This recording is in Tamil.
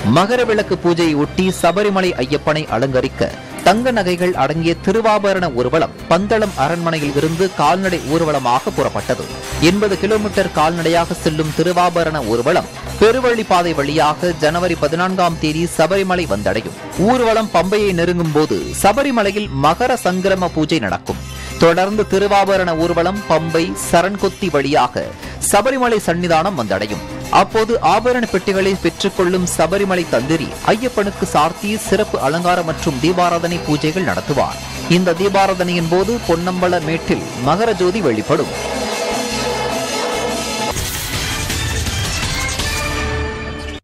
மகர விளக்கு பூஜையை ஒட்டி சபரிமலை ஐயப்பனை அலங்கரிக்க தங்க நகைகள் அடங்கிய திருவாபரண ஊர்வலம் பந்தளம் அரண்மனையில் இருந்து கால்நடை ஊர்வலமாக புறப்பட்டது எண்பது கிலோமீட்டர் கால்நடையாக செல்லும் திருவாபரண ஊர்வலம் பெருவழிப்பாதை வழியாக ஜனவரி பதினான்காம் தேதி சபரிமலை வந்தடையும் ஊர்வலம் பம்பையை நெருங்கும் போது சபரிமலையில் மகர சங்கிரம பூஜை நடக்கும் தொடர்ந்து திருவாபரண ஊர்வலம் பம்பை சரண்கொத்தி வழியாக சபரிமலை சன்னிதானம் வந்தடையும் அப்போது ஆபரண பெட்டிகளை பெற்றுக்கொள்ளும் சபரிமலை தந்திரி ஐயப்பனுக்கு சார்த்தி சிறப்பு அலங்காரம் மற்றும் தீபாராதனை பூஜைகள் நடத்துவார் இந்த தீபாராதனையின் போது பொன்னம்பல மேட்டில் மகர ஜோதி வெளிப்படும்